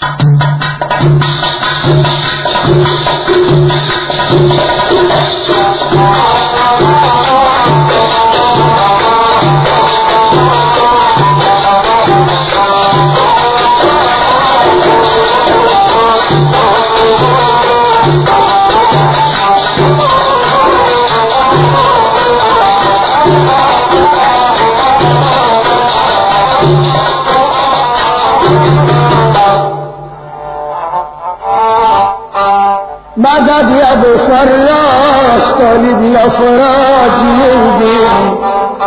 مدد يا ابو فراس طالب الافراج يهدي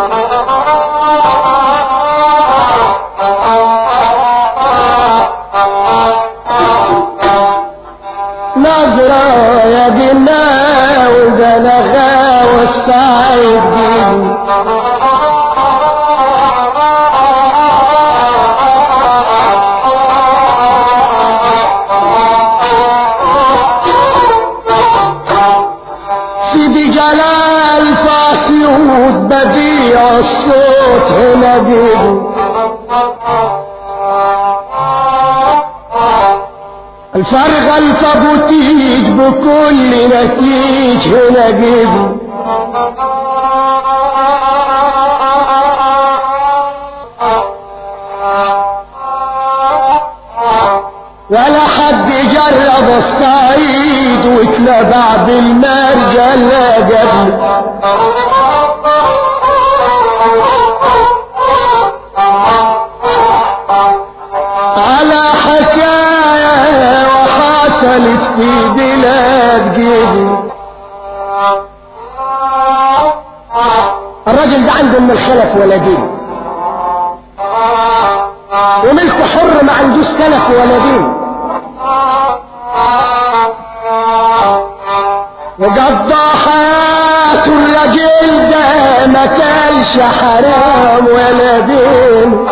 نظرة يا دنا وبلغا والسعيد دين سيدي جلال فاسيود بديع الصوت هنا بيجي الفرغة الفابوتيج بكل نتيج هنا بيجي ولا حد جرب الصعيد واتلبع بالمرجل قبل على حكاية وحصلت في بلاد جيبي الراجل ده عنده من الخلف ولدين وملك حر ما عندوش سلف ولا دين وقضى حياته الرجل ده ما كانش حرام ولا دين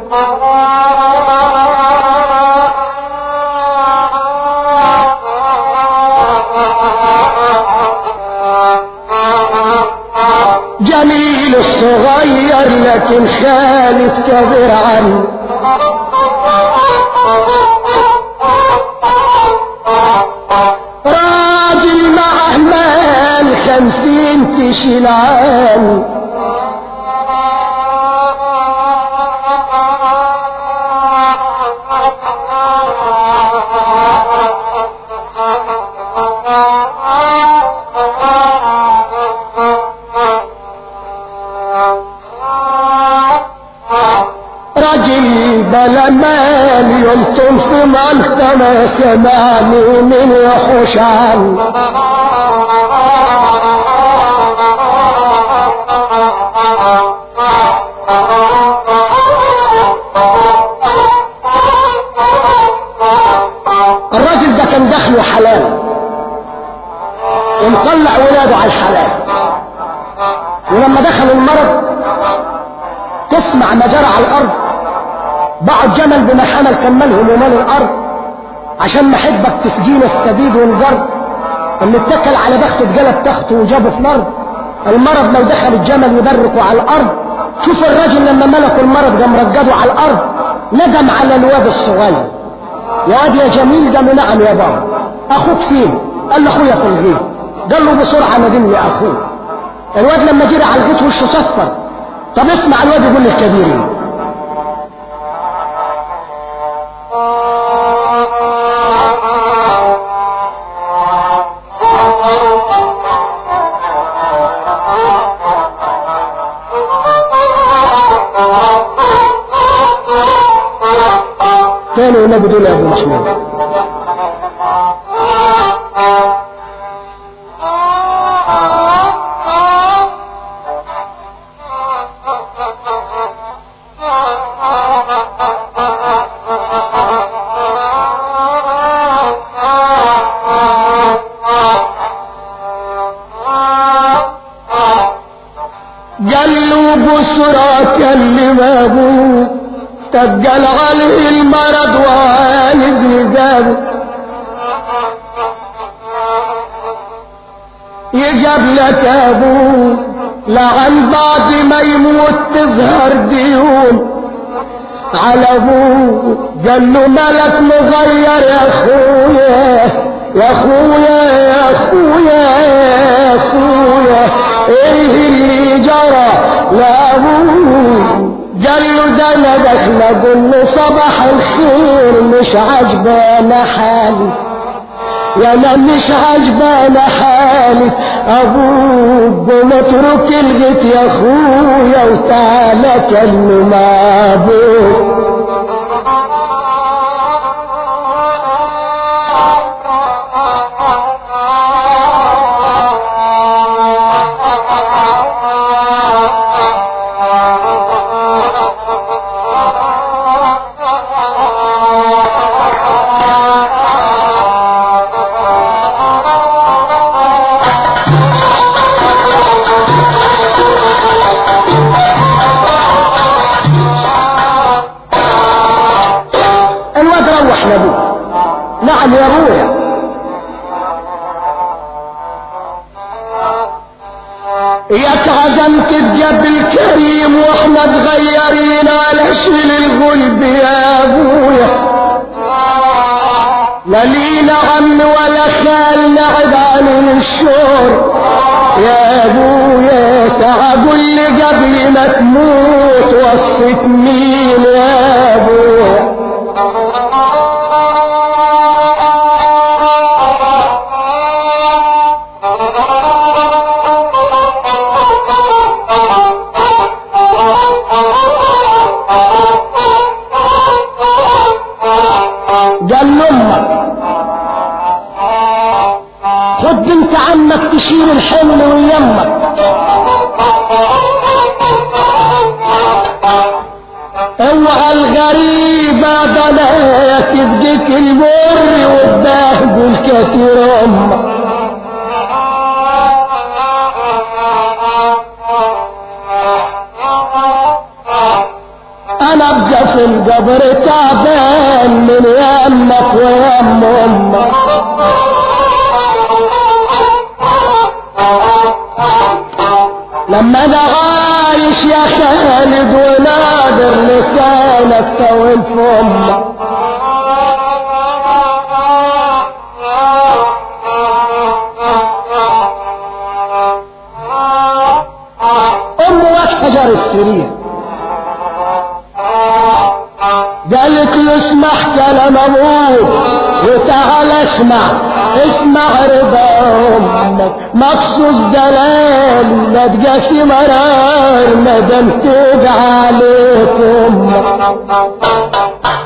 جميل الصغير لكن خالد كبير عنه راجل معه مال خمسين تشيل عنه راجل بلا مال يلطم في ملطمة سمعني من يحوش عنه الراجل ده كان دخله حلال ومطلع ولاده على الحلال ولما دخل المرض تسمع ما جرى على الارض باعوا الجمل بما حمل كملهم ومال الارض عشان محبك تسجين السديد والجر اللي اتكل على بخته اتجلب تخته وجابه في مرض المرض لو دخل الجمل يبركوا على الارض شوف الراجل لما ملكوا المرض قام رجدوا على الارض ندم على الواد الصغير يا واد يا جميل قال له نعم يا بابا اخوك فين قال له اخويا في الغيط قال له بسرعه ندمني اخوك الواد لما جري على الغيط وشه صفر طب اسمع الواد يقول للكبيرين كانوا ينبذون يا ابو محمود قال له بسرعة كلم ابوه تجل عليه المرض والد جابه يجاب لك ابوه لعن بعد ما يموت تظهر ديون على ابوه قال له ملك مغير يا اخويا يا اخويا يا اخويا يا اخويا ايه اللي جرى لابوه قال له ده انا داخل اقول له صباح الخير مش عجبانا حالي يا انا مش عجبانا حالي ابوك قوم اترك الغيت يا اخويا وتعالى كلم ابوك الواد روح لابوه نعم يا ابويا ياك عزمت بجبل كريم واحنا صغيرين على شيل الغلب يا ابويا لا لينا عم ولا خال نعب عن الشور يا ابويا تعال قول لي قبل ما تموت وصيت مين يا ابويا قال لامك خد بنت عمك تشيل الحمل ويمك اوعى الغريبة بلاك تديك المر وتبهدل كتير امك انا ابقى في القبر تعبان من يمك ويم امك لما انا عايش يا خالد ونادر لسانك طويل في امك امك حجر السرير قالت له اسمع كلام ابوك وتعال اسمع اسمع رضا امك مخصوص دلال لا تقاسي مرار ما دام توجع عليك امك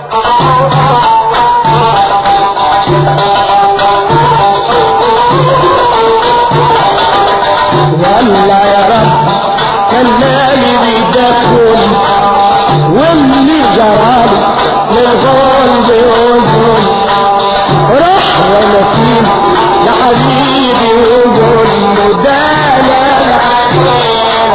والله يا رب خلاني بيدخل واللي جرالي للغلب وزول روح ونسيم يا حبيبي وقول له ده لا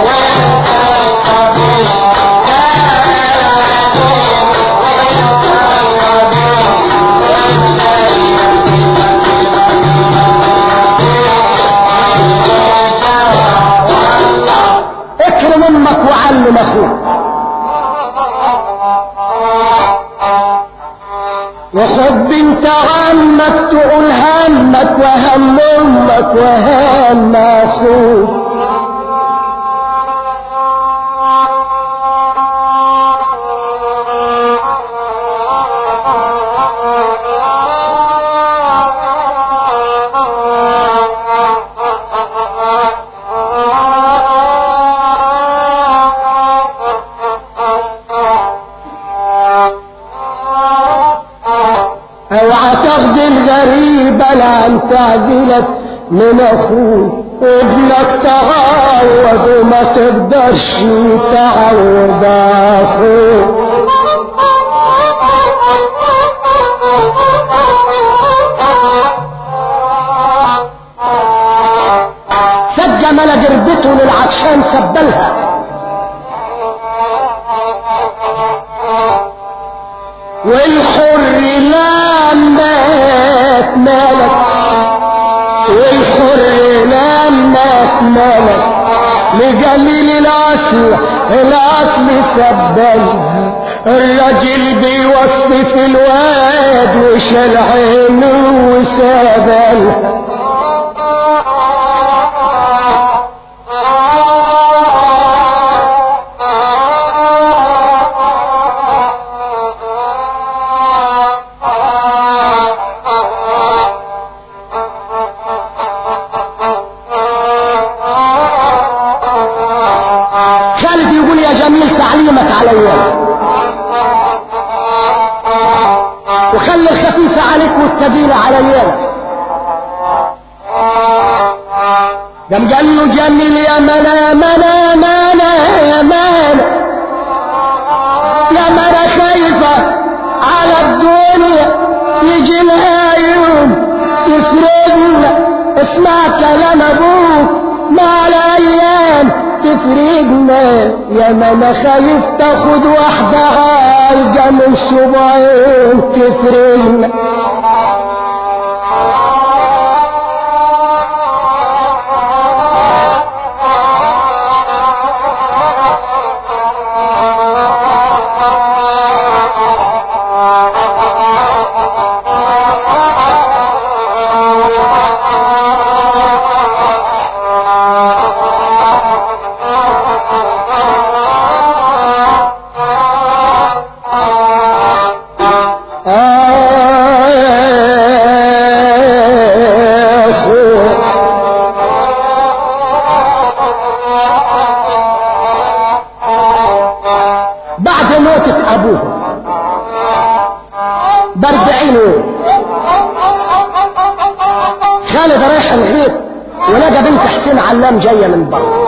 اكرم امك وعلم اخوك وخد بنت عمك تقول همك وهم امك وهم اخوك اوعى تاخد الغريبة لعن تعديلك من اخوك ابنك تعود وما تقدرش تعود اخوك سد ملا جربته للعطشان سبلها والحر لما مالك والحر لما مالك لجليل الاصل الاصل سبلها الراجل بيوصي في الواد وشال عينه وسابل خالد يقول يا جميل تعليمك عليا وخلي الخفيف عليك والثقيل عليا قام قال له جميل يا منا منا منا يا منا يا منا خايفة على الدنيا يجي لها يوم يفرقنا اسمع كلام ابوك مع الايام تفرقنا يا منا خايف تاخد واحدة عالجة من صبعين تفرقنا بعد موتة أبوه باربعين يوم خالد رايح الغيط ولقى بنت حسين علام جاية من بره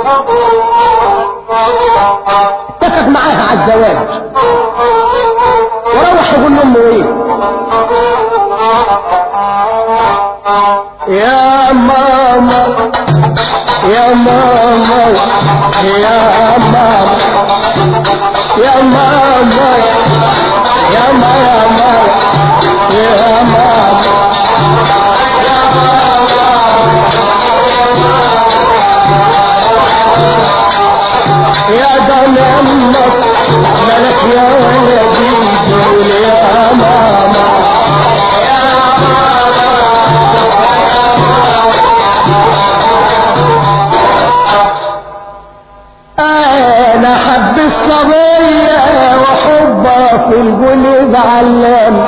اتفق معاها على الزواج وروح يقول لأمه ايه يا ماما يا ماما يا ماما يا ماما يا ماما يا ماما يا دم امك ملك يا ولدي قول يا ماما انا حب الصبية وحبها في القلوب علام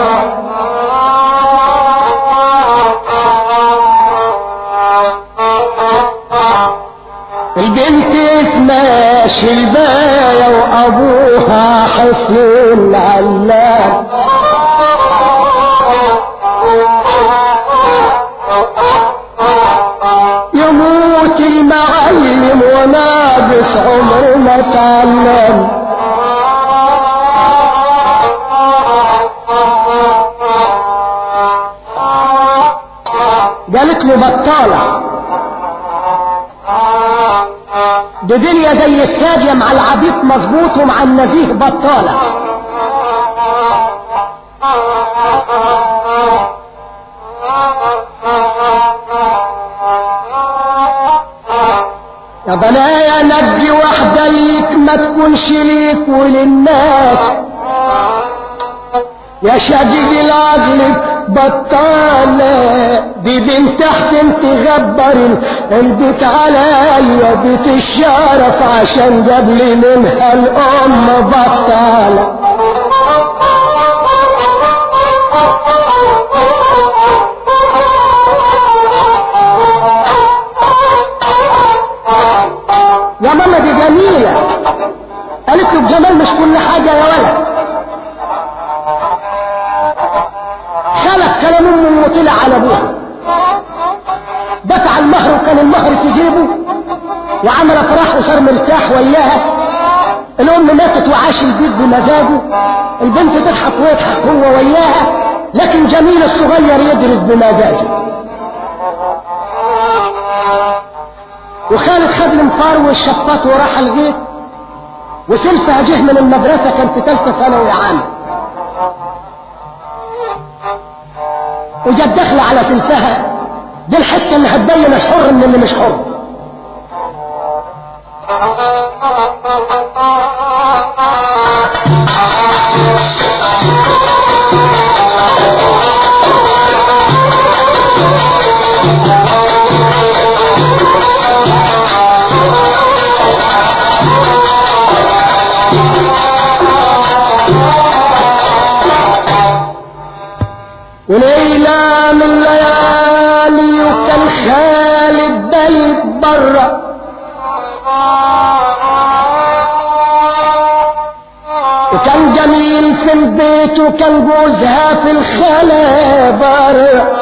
البنت اسمها شلباية وابوها حسين علام يموت المعلم وناقص عمر ما تعلم قالت له بطالة دي دنيا زي السادية مع العبيط مظبوط ومع النزيه بطالة يا بنايا نجي واحدة ليك ما تكونش ليك وللناس يا شديد العدل بطالة دي بنت احسن تغبر البيت عليا بيت الشرف عشان جاب لي منها الام بطالة يا ماما دي جميلة قالت له الجمال مش كل حاجة يا ولد خلق كلام امه وطلع على ابوها دفع المهر وكان المهر في جيبه وعمل افراح وصار مرتاح وياها الام ماتت وعاش البيت بمزاجه البنت تضحك ويضحك هو وياها لكن جميل الصغير يدرس بمزاجه وخالد خد المفار والشفاط وراح الغيط وسلفها جه من المدرسة كان في ثالثة ثانوي عام وجت داخله على سلفها دي الحته اللي هتبين الحر من اللي مش حر وليلة من ليالي وكان خالد بيت برا وكان جميل في البيت وكان جوزها في الخلا برا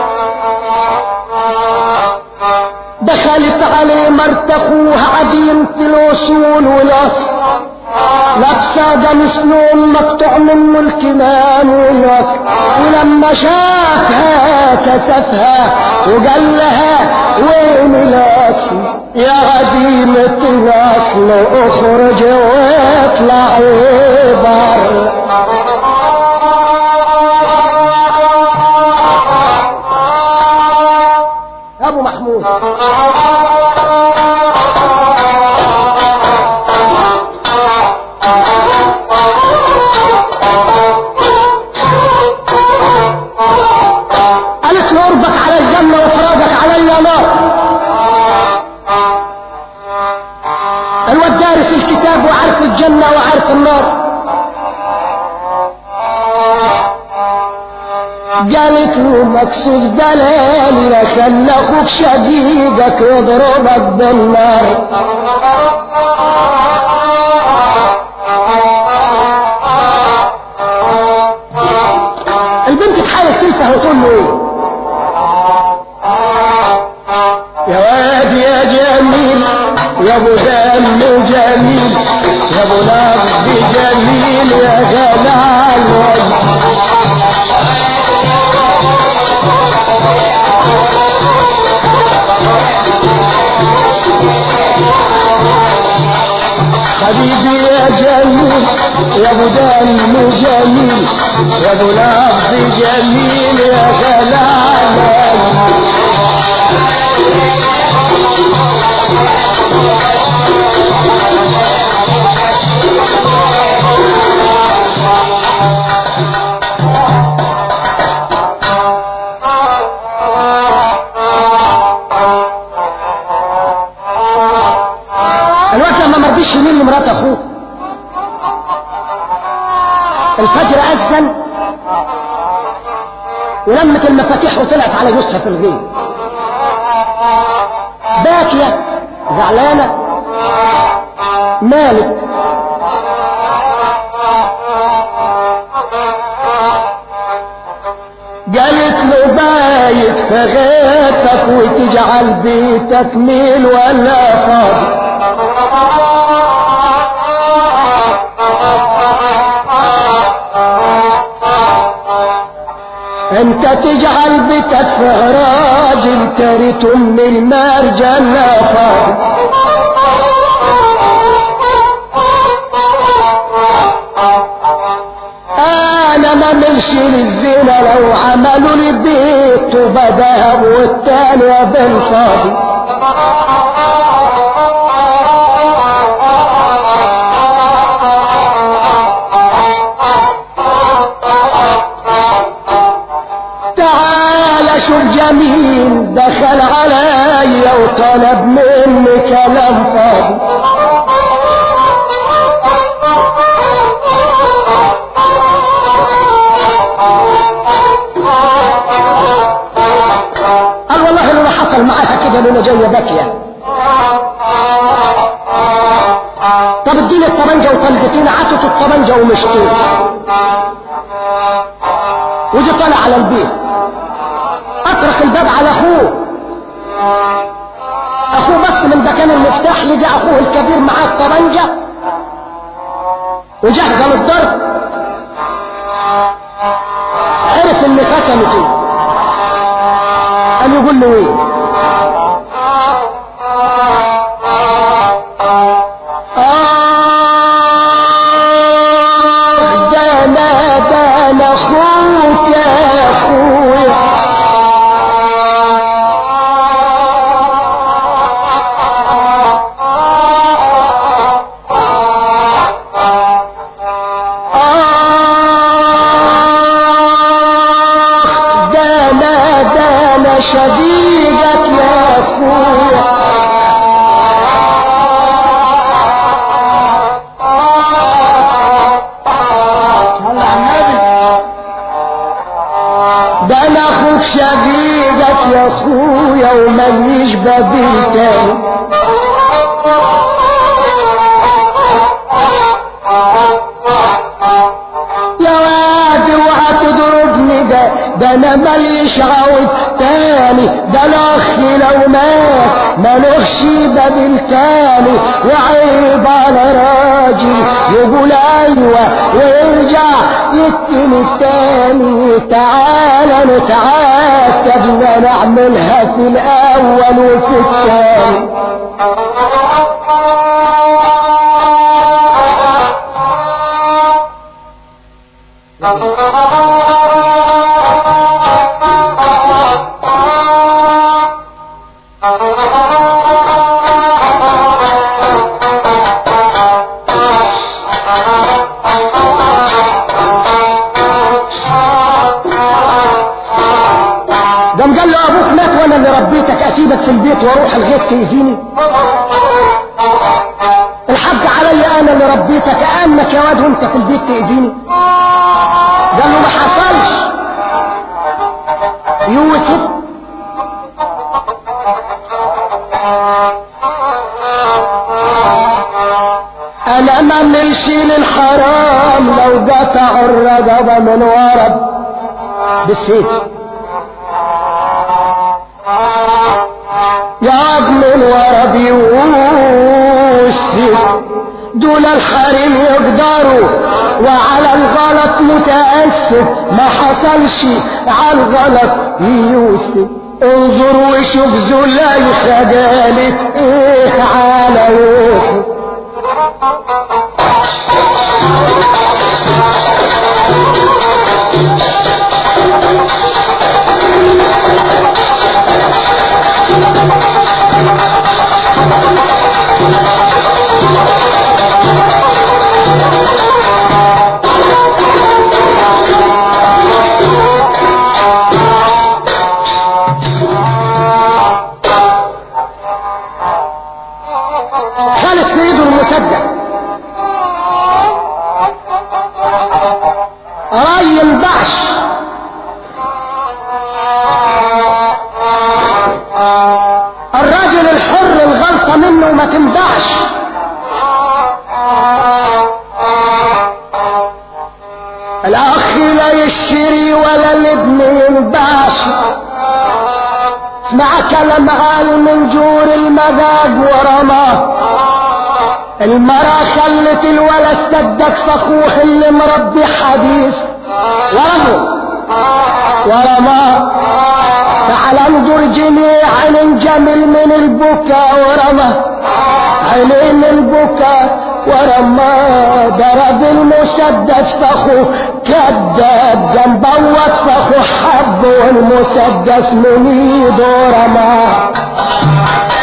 دخلت عليه مرت اخوها عديمة الاصول والاصل لابسة قميص نوم مقطوع منه الكمام والاصل ولما شافها كسفها وقال لها وين الاصل يا عديمة الاصل اخرج واطلع بره ابو محمود قالت له قربك على الجنة وفراقك علي نار الواد دارس الكتاب وعارف الجنة وعارف النار قالت له مكسوس دلال خلى اخوك شقيقك يضربك بالنار البنت تحاول تلفه وتقول له ايه يا واد يا جميل يا ابو دم جميل يا ابو لفظ جميل يا جلال وجه حبيبي يا جميل يا ابو دم جميل يا ابو لفظ جميل يا جلال الوقت لما مرضيش يمين لمرات اخوه الفجر اذن ولمت المفاتيح وطلعت على جثة في الغيب باكية زعلانة مالك قالت له بايت فغيتك وتجعل بيتك ميل ولا فاضي انت تجعل بيتك في راجل كريت ام المرجل لا فاضي انا ما ملش للزنا لو عملوا لي بيت وبدأ والتاني بالفاضي تعال شوف جميل دخل عليا وطلب مني كلام فاضي قال والله اللي حصل معاها كده لأنه جاية باكية طب اديني الطبنجة وطلقتين عطت الطبنجة ومشتين وجي طالع على البيت اطرق الباب على اخوه اخوه بس من مكان المفتاح لقى اخوه الكبير معاه الطبنجة وجهز للضرب عرف ان ختمت ايه قال يقول له ايه آه ده انا ده انا اخوك يا اخويا آه ده انا ده انا شقيقك يا اخويا صلى على النبي ده انا اخوك شقيقك يا اخويا ومليش بديل تاني يا واد اوعى تضربني ده ده انا ماليش عود تاني ده انا اخي لو مات ملوش بديل تاني وعيب على راجل يقول ايوه ويرجع يتني تاني تعالى نتعاتب نعملها في الاول وفي الثاني قام قال له ابوك مات وانا اللي ربيتك اسيبك في البيت واروح الغيط تأذيني الحق علي انا اللي ربيتك امك يا واد وانت في البيت تأذيني قال له ما حصلش يوسف انا ما نمشي للحرام لو قطع الرقبة من ورا بالسيف يا ابن ورا بيوسف دول الحريم يقدروا وعلى الغلط متأسف ما حصلش على الغلط يوسف انظر وشوف زليخة قالت ايه على يوسف خالد في ايده المسدس راي البعش الراجل الحر الغلطة منه ما تنبعش الاخ لا يشتري ولا الابن ينبعش اسمع كلام عالي من جور المذاق ورماه المرأة خلت الولد صدق فخوح اللي مربي حديث ورمه ورماه تعال انظر جميعا انجمل من البكاء ورماه عينين البكاء ورماه ضرب المسدس فخوه كذاب جنبوت فخوه حب والمسدس من ايده رماه